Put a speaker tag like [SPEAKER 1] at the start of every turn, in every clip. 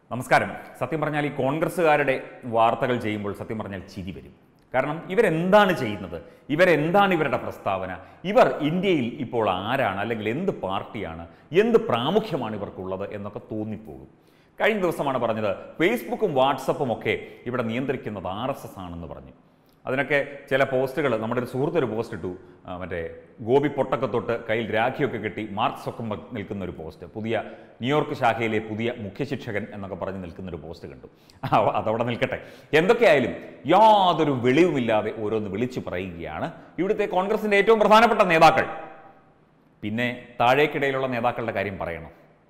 [SPEAKER 1] നമസ്കാരം സത്യം പറഞ്ഞാൽ ഈ കോൺഗ്രസ്സുകാരുടെ വാർത്തകൾ ചെയ്യുമ്പോൾ സത്യം പറഞ്ഞാൽ ചിരി വരും കാരണം ഇവരെന്താണ് ചെയ്യുന്നത് ഇവരെന്താണ് ഇവരുടെ പ്രസ്താവന ഇവർ ഇന്ത്യയിൽ ഇപ്പോൾ ആരാണ് അല്ലെങ്കിൽ എന്ത് പാർട്ടിയാണ് എന്ത് പ്രാമുഖ്യമാണ് ഇവർക്കുള്ളത് എന്നൊക്കെ തോന്നിപ്പോകും കഴിഞ്ഞ ദിവസമാണ് പറഞ്ഞത് ഫേസ്ബുക്കും വാട്സപ്പും ഒക്കെ ഇവിടെ നിയന്ത്രിക്കുന്നത് ആർ എസ് എസ് ആണെന്ന് പറഞ്ഞു അതിനൊക്കെ ചില പോസ്റ്റുകൾ നമ്മുടെ ഒരു സുഹൃത്ത് ഒരു പോസ്റ്റ് ഇട്ടു ആ, മറ്റേ ഗോപി പൊട്ടൊക്കെ തൊട്ട് കയ്യിൽ രാഖിയൊക്കെ കെട്ടി മാർക്സ് ഒക്കെ മ- നിൽക്കുന്ന ഒരു പോസ്റ്റ് പുതിയ ന്യൂയോർക്ക് ശാഖയിലെ പുതിയ മുഖ്യശിക്ഷകൻ എന്നൊക്കെ പറഞ്ഞ് നിൽക്കുന്ന ഒരു പോസ്റ്റ് കണ്ടു ആ, അതവിടെ നിൽക്കട്ടെ എന്തൊക്കെയായാലും യാതൊരു വെളിവുമില്ലാതെ ഓരോന്ന് വിളിച്ചു പറയുകയാണ് ഇവിടുത്തെ കോൺഗ്രസിൻ്റെ ഏറ്റവും പ്രധാനപ്പെട്ട നേതാക്കൾ പിന്നെ താഴേക്കിടയിലുള്ള നേതാക്കളുടെ കാര്യം പറയണം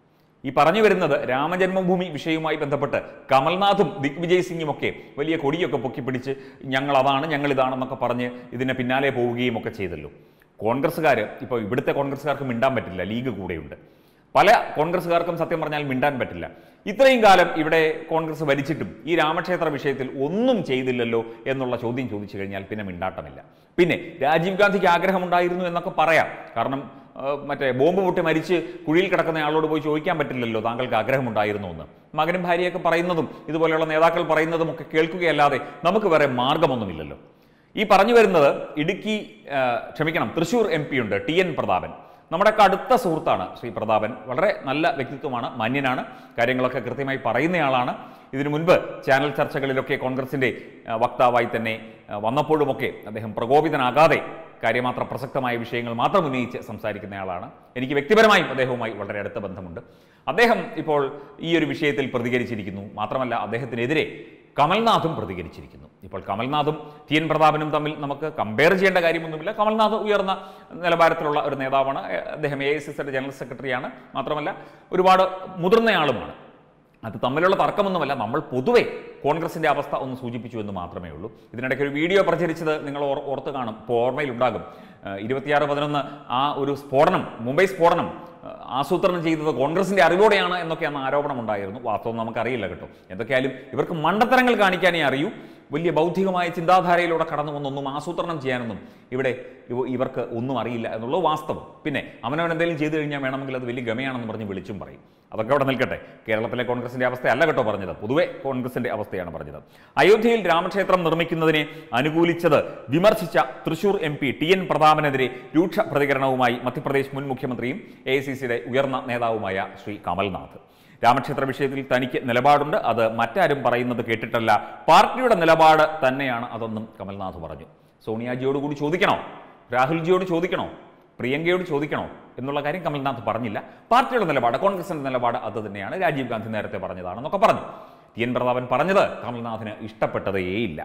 [SPEAKER 1] ഈ പറഞ്ഞു വരുന്നത് രാമജന്മഭൂമി വിഷയവുമായി ബന്ധപ്പെട്ട് കമൽനാഥും ദിഗ്വിജയ് സിംഗും ഒക്കെ വലിയ കൊടിയൊക്കെ പൊക്കിപ്പിടിച്ച് ഞങ്ങൾ അതാണ് ഞങ്ങൾ ഇതാണെന്നൊക്കെ പറഞ്ഞ് ഇതിന് പിന്നാലെ പോവുകയും ഒക്കെ ചെയ്തല്ലോ കോൺഗ്രസ്സുകാർ ഇപ്പോൾ ഇവിടുത്തെ കോൺഗ്രസ്സുകാർക്ക് മിണ്ടാൻ പറ്റില്ല ലീഗ് കൂടെയുണ്ട് പല കോൺഗ്രസ്സുകാർക്കും സത്യം പറഞ്ഞാൽ മിണ്ടാൻ പറ്റില്ല ഇത്രയും കാലം ഇവിടെ കോൺഗ്രസ് ഭരിച്ചിട്ടും ഈ രാമക്ഷേത്ര വിഷയത്തിൽ ഒന്നും ചെയ്തില്ലല്ലോ എന്നുള്ള ചോദ്യം ചോദിച്ചു കഴിഞ്ഞാൽ പിന്നെ മിണ്ടാട്ടമില്ല പിന്നെ രാജീവ് ഗാന്ധിക്ക് ആഗ്രഹമുണ്ടായിരുന്നു എന്നൊക്കെ പറയാം കാരണം ആ, മറ്റേ ബോംബ് പൊട്ടി മരിച്ച് കുഴിയിൽ കിടക്കുന്ന ആളോട് പോയി ചോദിക്കാൻ പറ്റില്ലല്ലോ താങ്കൾക്ക് ആഗ്രഹമുണ്ടായിരുന്നു എന്ന് മകനും ഭാര്യയൊക്കെ പറയുന്നതും ഇതുപോലെയുള്ള നേതാക്കൾ പറയുന്നതും ഒക്കെ കേൾക്കുകയല്ലാതെ നമുക്ക് വേറെ മാർഗമൊന്നുമില്ലല്ലോ ഈ പറഞ്ഞു വരുന്നത് ഇടുക്കി ആ, ക്ഷമിക്കണം തൃശൂർ എം പി ഉണ്ട് ടി എൻ പ്രതാപൻ നമ്മുടെ അടുത്ത സുഹൃത്താണ് ശ്രീ പ്രതാപൻ വളരെ നല്ല വ്യക്തിത്വമാണ് മാന്യനാണ് കാര്യങ്ങളൊക്കെ കൃത്യമായി പറയുന്നയാളാണ് ഇതിനു മുൻപ് ചാനൽ ചർച്ചകളിലൊക്കെ കോൺഗ്രസിൻ്റെ ആ, വക്താവായി തന്നെ ആ, വന്നപ്പോഴുമൊക്കെ അദ്ദേഹം പ്രകോപിതനാകാതെ കാര്യമാത്ര പ്രസക്തമായ വിഷയങ്ങൾ മാത്രം ഉന്നയിച്ച് സംസാരിക്കുന്നയാളാണ് എനിക്ക് വ്യക്തിപരമായും അദ്ദേഹവുമായി വളരെ അടുത്ത ബന്ധമുണ്ട് അദ്ദേഹം ഇപ്പോൾ ഈ ഒരു വിഷയത്തിൽ പ്രതികരിച്ചിരിക്കുന്നു മാത്രമല്ല അദ്ദേഹത്തിനെതിരെ കമൽനാഥും പ്രതികരിച്ചിരിക്കുന്നു ഇപ്പോൾ കമൽനാഥും ടി എൻ പ്രതാപനും തമ്മിൽ നമുക്ക് കമ്പയർ ചെയ്യേണ്ട കാര്യമൊന്നുമില്ല കമൽനാഥ് ഉയർന്ന നിലവാരത്തിലുള്ള ഒരു നേതാവാണ് ഏ, അദ്ദേഹം എ ഐ സി സിയുടെ ജനറൽ സെക്രട്ടറിയാണ് മാത്രമല്ല ഒരുപാട് മുതിർന്നയാളുമാണ് അത് തമ്മിലുള്ള തർക്കമൊന്നുമല്ല നമ്മൾ പൊതുവെ കോൺഗ്രസിന്റെ അവസ്ഥ ഒന്ന് സൂചിപ്പിച്ചു എന്ന് മാത്രമേ ഉള്ളൂ ഇതിനിടയ്ക്ക് ഒരു വീഡിയോ പ്രചരിച്ചത് നിങ്ങൾ ഓർ- ഓർത്ത് കാണും ഇപ്പോൾ ഓർമ്മയിലുണ്ടാകും ഏഹ് ഇരുപത്തിയാറ് പതിനൊന്ന് ആ ഒരു സ്ഫോടനം മുംബൈ സ്ഫോടനം ഏഹ് ആസൂത്രണം ചെയ്തത് കോൺഗ്രസിന്റെ അറിവോടെയാണ് എന്നൊക്കെ അന്ന് ആരോപണം ഉണ്ടായിരുന്നു വാസ്തവം നമുക്കറിയില്ല കേട്ടോ എന്തൊക്കെയായാലും ഇവർക്ക് മണ്ടത്തരങ്ങൾ കാണിക്കാനേ അറിയൂ വലിയ ബൗദ്ധികമായ ചിന്താധാരയിലൂടെ കടന്നു വന്നൊന്നും ആസൂത്രണം ചെയ്യാനൊന്നും ഇവിടെ ഇവ- ഇവർക്ക് ഒന്നും അറിയില്ല എന്നുള്ളത് വാസ്തവം പിന്നെ അവനവൻ എന്തെങ്കിലും ചെയ്തു കഴിഞ്ഞാൽ വേണമെങ്കിൽ അത് വലിയ ഗമയാണെന്ന് പറഞ്ഞ് വിളിച്ചും പറയും അതൊക്കെ അവിടെ നിൽക്കട്ടെ കേരളത്തിലെ കോൺഗ്രസിന്റെ അവസ്ഥയല്ല കേട്ടോ പറഞ്ഞത് പൊതുവെ കോൺഗ്രസിന്റെ അവസ്ഥയാണ് പറഞ്ഞത് അയോധ്യയിൽ രാമക്ഷേത്രം നിർമ്മിക്കുന്നതിനെ അനുകൂലിച്ചത് വിമർശിച്ച Thrissur M P T N പ്രതാപനെതിരെ രൂക്ഷ പ്രതികരണവുമായി മധ്യപ്രദേശ് മുൻ മുഖ്യമന്ത്രിയും എ ഐ സി സിയുടെ ഉയർന്ന നേതാവുമായ ശ്രീ കമൽനാഥ് രാമക്ഷേത്ര വിഷയത്തിൽ തനിക്ക് നിലപാടുണ്ട് അത് മറ്റാരും പറയുന്നത് കേട്ടിട്ടല്ല പാർട്ടിയുടെ നിലപാട് തന്നെയാണ് അതെന്നും കമൽനാഥ് പറഞ്ഞു സോണിയാജിയോട് കൂടി ചോദിക്കണോ രാഹുൽജിയോട് ചോദിക്കണോ പ്രിയങ്കയോട് ചോദിക്കണോ എന്നുള്ള കാര്യം കമൽനാഥ് പറഞ്ഞില്ല പാർട്ടിയുടെ നിലപാട് കോൺഗ്രസിന്റെ നിലപാട് അത് തന്നെയാണ് രാജീവ് ഗാന്ധി നേരത്തെ പറഞ്ഞതാണെന്നൊക്കെ പറഞ്ഞു ടി എൻ പ്രതാപൻ പറഞ്ഞത് കമൽനാഥിന് ഇഷ്ടപ്പെട്ടതേയില്ല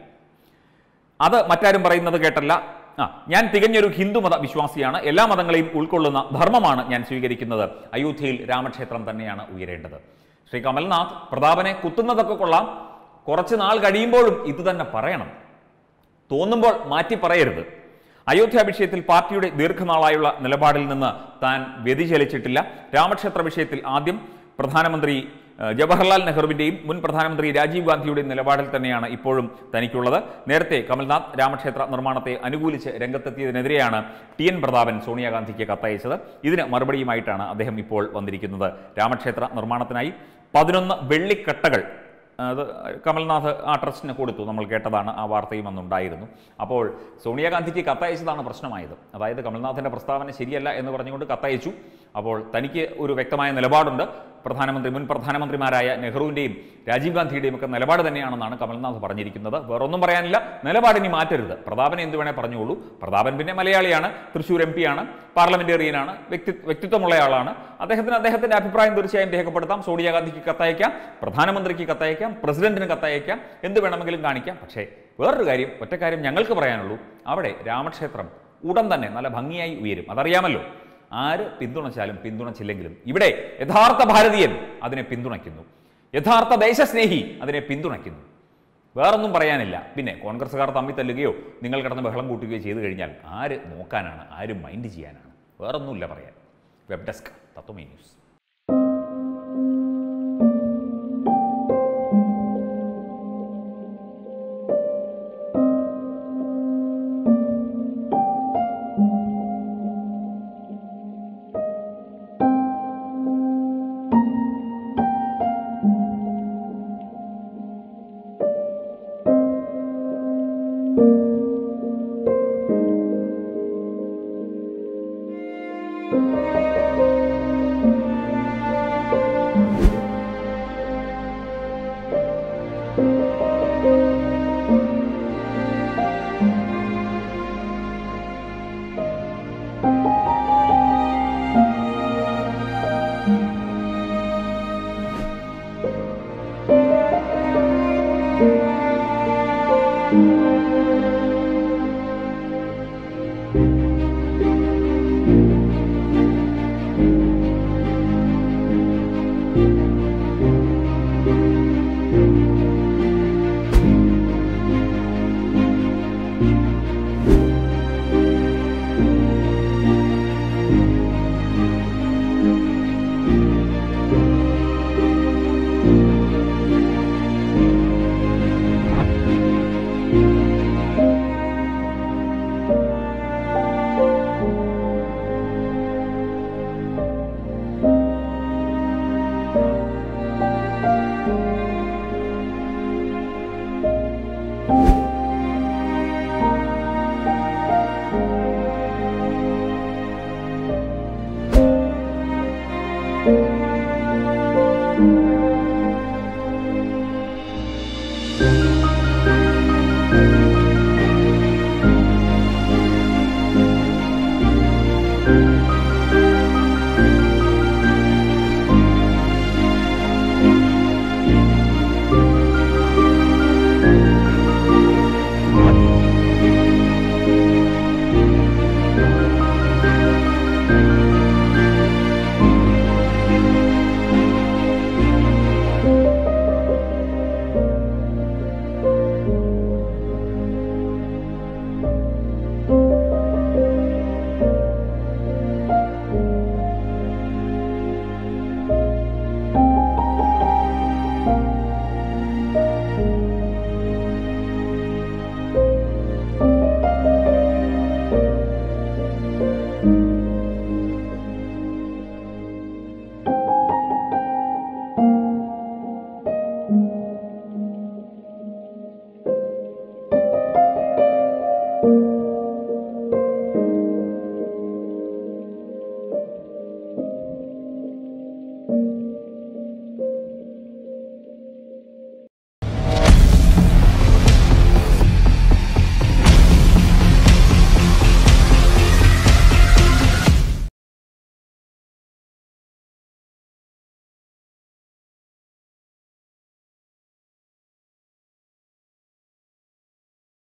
[SPEAKER 1] അത് മറ്റാരും പറയുന്നത് കേട്ടല്ല ആ ഞാൻ തികഞ്ഞൊരു ഹിന്ദുമത വിശ്വാസിയാണ് എല്ലാ മതങ്ങളെയും ഉൾക്കൊള്ളുന്ന ധർമ്മമാണ് ഞാൻ സ്വീകരിക്കുന്നത് അയോധ്യയിൽ രാമക്ഷേത്രം തന്നെയാണ് ഉയരേണ്ടത് ശ്രീ കമൽനാഥ് പ്രതാപനെ കുത്തുന്നതൊക്കെ കൊള്ളാം കുറച്ച് നാൾ കഴിയുമ്പോഴും ഇത് തന്നെ പറയണം തോന്നുമ്പോൾ മാറ്റി പറയരുത് അയോധ്യ വിഷയത്തിൽ പാർട്ടിയുടെ ദീർഘനാളായുള്ള നിലപാടിൽ നിന്ന് താൻ വ്യതിചലിച്ചിട്ടില്ല രാമക്ഷേത്ര വിഷയത്തിൽ ആദ്യം പ്രധാനമന്ത്രി ഏഹ്, ജവഹർലാൽ നെഹ്റുവിന്റെയും മുൻ പ്രധാനമന്ത്രി രാജീവ് ഗാന്ധിയുടെയും നിലപാടിൽ തന്നെയാണ് ഇപ്പോഴും തനിക്കുള്ളത് നേരത്തെ കമൽനാഥ് രാമക്ഷേത്ര നിർമ്മാണത്തെ അനുകൂലിച്ച് രംഗത്തെത്തിയതിനെതിരെയാണ് ടി എൻ പ്രതാപൻ സോണിയാഗാന്ധിക്ക് കത്തയച്ചത് ഇതിന് മറുപടിയുമായിട്ടാണ് അദ്ദേഹം ഇപ്പോൾ വന്നിരിക്കുന്നത് രാമക്ഷേത്ര നിർമ്മാണത്തിനായി പതിനൊന്ന് വെള്ളിക്കട്ടകൾ അത് കമൽനാഥ് ആ ട്രസ്റ്റിന് കൊടുത്തു നമ്മൾ കേട്ടതാണ് ആ വാർത്തയും അന്നുണ്ടായിരുന്നു അപ്പോൾ സോണിയാഗാന്ധിക്ക് കത്തയച്ചതാണ് പ്രശ്നമായത് അതായത് കമൽനാഥിൻ്റെ പ്രസ്താവന ശരിയല്ല എന്ന് പറഞ്ഞുകൊണ്ട് കത്തയച്ചു അപ്പോൾ തനിക്ക് ഒരു വ്യക്തമായ നിലപാടുണ്ട് പ്രധാനമന്ത്രി മുൻ പ്രധാനമന്ത്രിമാരായ നെഹ്റുവിൻ്റെയും രാജീവ് ഗാന്ധിയുടെയും ഒക്കെ നിലപാട് തന്നെയാണെന്നാണ് കമൽനാഥ് പറഞ്ഞിരിക്കുന്നത് വേറൊന്നും പറയാനില്ല നിലപാടിനി മാറ്റരുത് പ്രതാപനെ എന്ത് വേണേ പറഞ്ഞോളൂ പ്രതാപൻ പിന്നെ മലയാളിയാണ് തൃശ്ശൂർ എം ആണ് പാർലമെന്റേറിയനാണ് വ്യക്തി വ്യക്തിത്വമുള്ള ആളാണ് അദ്ദേഹത്തിന് അദ്ദേഹത്തിന്റെ അഭിപ്രായം തീർച്ചയായും രേഖപ്പെടുത്താം സോണിയാഗാന്ധിക്ക് കത്തയക്കാം പ്രധാനമന്ത്രിക്ക് കത്തയക്കാം പ്രസിഡന്റിന് കത്തയക്കാം എന്ത് വേണമെങ്കിലും കാണിക്കാം പക്ഷേ വേറൊരു കാര്യം ഒറ്റ കാര്യം ഞങ്ങൾക്ക് പറയാനുള്ളൂ അവിടെ രാമക്ഷേത്രം ഉടൻ തന്നെ നല്ല ഭംഗിയായി ഉയരും അതറിയാമല്ലോ ആര് പിന്തുണച്ചാലും പിന്തുണച്ചില്ലെങ്കിലും ഇവിടെ യഥാർത്ഥ ഭാരതീയൻ അതിനെ പിന്തുണയ്ക്കുന്നു യഥാർത്ഥ ദേശസ്നേഹി അതിനെ പിന്തുണയ്ക്കുന്നു വേറൊന്നും പറയാനില്ല പിന്നെ കോൺഗ്രസ്സുകാർ തമ്മിൽ തല്ലുകയോ നിങ്ങൾ കിടന്ന് ബഹളം കൂട്ടുകയോ ചെയ്തു കഴിഞ്ഞാൽ ആര് നോക്കാനാണ് ആര് മൈൻഡ് ചെയ്യാനാണ് വേറൊന്നുമില്ല പറയാൻ വെബ് ഡെസ്ക് തത്വമേ ന്യൂസ്